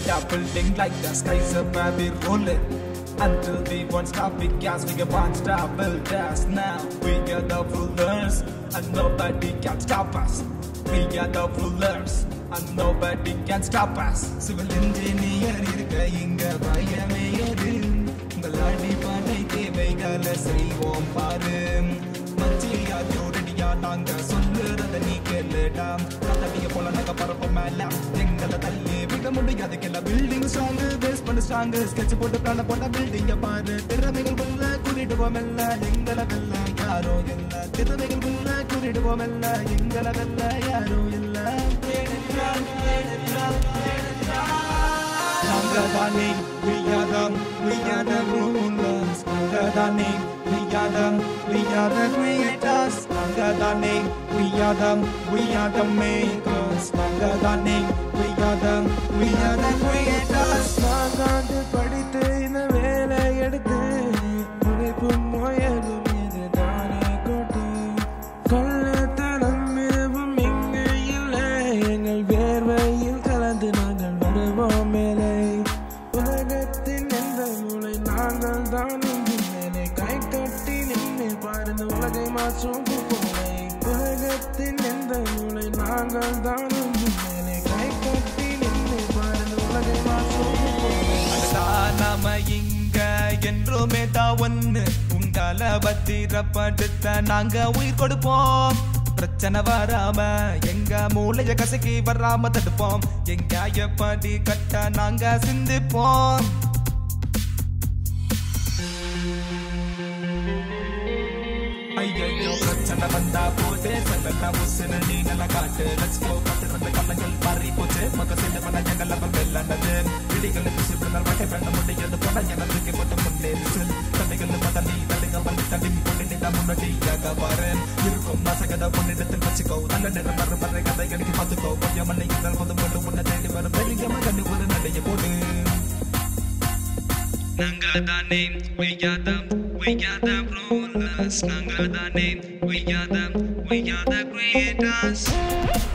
up building like the skies above we rolling. Until we won't stop, we gas, we get one stop, build us now. We are the rulers, and nobody can stop us. We are the rulers, and nobody can stop us. Civil engineer இருக்க இங்க பயமே எது உங்கள் அடிப்படை தேவைகளை செய்வோம் பாரு மச்சியா ஜோரடியா நாங்க சொல்லுறத நீ கேளுடா கதவிய போல நாங்க பரப்ப மேல எங்களை தள்ளி விட முடியாது கெல்ல பில்டிங் ஸ்ட்ராங் பேஸ் பண்ண ஸ்ட்ராங் ஸ்கெட்ச் போட்டு பிளான போட்ட பில்டிங்க பாரு திறமைகள் உள்ள கூறிடுவோம் இல்ல எங்களை வெல்ல யாரோ இல்ல திறமைகள் உள்ள கூறிடுவோம் இல்ல எங்களை வெல்ல யாரோ இல்ல நாங்க தானே we are the we are the rulers நாங்க தானே we are the we are the creators நாங்க தானே we are the we are the makers நாங்க தானே we are the we are the creators நாங்காண்டு படித்து இந்த வேலை எடுத்து உழைப்பும் முயலும் இதுதானே கோட்டு கொள்ளத்தனம் எதுவும் இங்கு இல்லை எங்கள் வேர்வையில் கலந்து நாங்கள் வருவோம் மேலே உலகத்தின் எந்த மூலை நாங்கள் தான் இங்கு மேலே கை கட்டி நின்று பாருந்த உலகை மாற்றும் போலை உலகத்தின் எந்த மூலை நாங்கள் தான் இங்கு மேலே கை கட்டி நின்று பாருந்த உலகை மாற்றும் போலை அதுதான் நாம இங்க என்றுமே தான் ஒண்ணு உங்களை பத்திரப்படுத்த நாங்க உயிர் கொடுப்போம் பிரச்சனை வராம எங்க மூளைய கசக்கி வராம தடுப்போம் எங்க எப்படி கட்ட நாங்க சிந்திப்போம் ஐயோ பிரச்சனை வந்தா போதே செல்லா உசுன நீ நல்லா காட்டு லட்ஸ் கோ காட்டு வந்த கண்ணங்கள் மாறி போச்சு மக செல்ல மன எங்கள் லெவல் வெள்ளானது இடிகள் பிசி விடுதல் வட்டை பண்ண முடியாது போட எனக்கு போட்டு முன்னேறி செல் தண்ணிகள் மதலி தடுங்க வந்து தள்ளி கொண்டு நின்றா முன்னாடியாக பாரு இருக்கும் நாசகத பொன்னிடத்தில் வச்சுக்கோ நல்ல நேரம் வர வர கதை கணிக்கு பார்த்துக்கோ கொஞ்சம் மண்ணை இருந்தால் போதும் போட்டு உன்னை தேடி வரும் பெரிய மகன் ஒரு நடைய போடு Nangadane, we are the, we are the rulers. Nangadane, we are the, we are the creators.